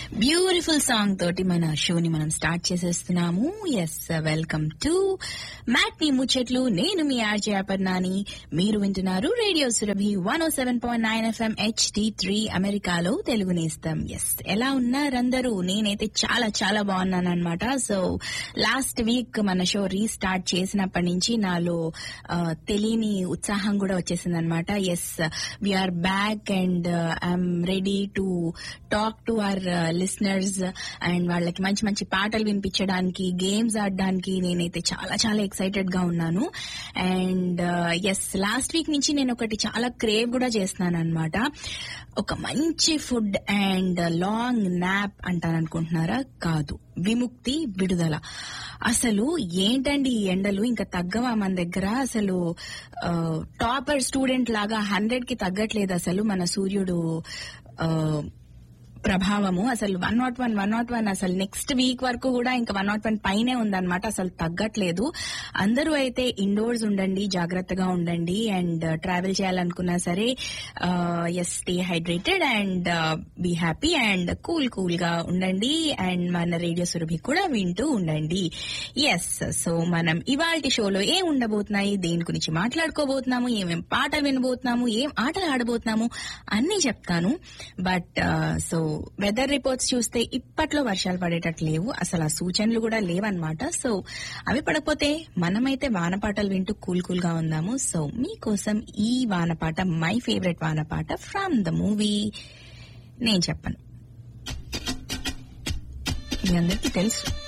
beautiful song తోటి మన షోని మనం స్టార్ట్ చేసేస్తున్నాము yes welcome to matinee ముచ్చట్లు నేను మీ ఆర్జే అపర్ణాని మీరు వింటున్నారు radio Surabhi one O seven point nine FM HD three అమెరికాలో తెలుగు నేస్తాం ఎస్ ఎలా ఉన్నారందరూ నేనైతే చాలా చాలా బాగున్నాను అనమాట సో లాస్ట్ వీక్ మన షో రీస్టార్ట్ చేసినప్పటి నుంచి నాలో ఆ, తెలియని ఉత్సాహం కూడా వచ్చేసింది అనమాట yes we're back and I'm ready to talk to our listeners and వాళ్ళకి మంచి మంచి పాటలు వినిపించడానికి గేమ్స్ ఆడడానికి నేనైతే చాలా చాలా ఎక్సైటెడ్ గా ఉన్నాను అండ్ ఎస్ లాస్ట్ వీక్ నుంచి నేను ఒకటి చాలా క్రేవ్ కూడా చేస్తున్నాను అనమాట ఒక మంచి ఫుడ్ అండ్ లాంగ్ నాప్ అంటాను అనుకుంటున్నారా కాదు విముక్తి విడుదల అసలు ఏంటండి ఈ ఎండలు ఇంకా తగ్గవా మన దగ్గర అసలు టాపర్ స్టూడెంట్ లాగా హండ్రెడ్ కి తగ్గట్లేదు అసలు మన సూర్యుడు ఆ, ప్రభావము అసలు one not one one not one అసలు నెక్స్ట్ వీక్ వరకు కూడా ఇంకా వన్ నాట్ వన్ పైనే ఉందన్నమాట అసలు తగ్గట్లేదు అందరూ అయితే ఇండోర్స్ ఉండండి జాగ్రత్తగా ఉండండి అండ్ ట్రావెల్ చేయాలనుకున్నా సరే yes stay hydrated and be happy and cool cool గా ఉండండి అండ్ మన రేడియో సురభి కూడా వింటూ ఉండండి ఎస్ సో మనం ఇవాళ షోలో ఏం ఉండబోతున్నాయి దేని గురించి మాట్లాడుకోబోతున్నాము ఏమేం పాటలు వినబోతున్నాము ఏం ఆటలు ఆడబోతున్నాము అన్ని చెప్తాను బట్ సో వెదర్ రిపోర్ట్స్ చూస్తే ఇప్పట్లో వర్షాలు పడేటట్లు లేవు అసలు ఆ సూచనలు కూడా లేవన్నమాట సో అవి పడకపోతే మనమైతే వానపాటలు వింటూ కూల్ కూల్ గా ఉందాము సో మీకోసం ఈ వానపాట మై ఫేవరెట్ వానపాట ఫ్రమ్ ద మూవీ నేను చెప్పను మీ అందరికీ తెలుసు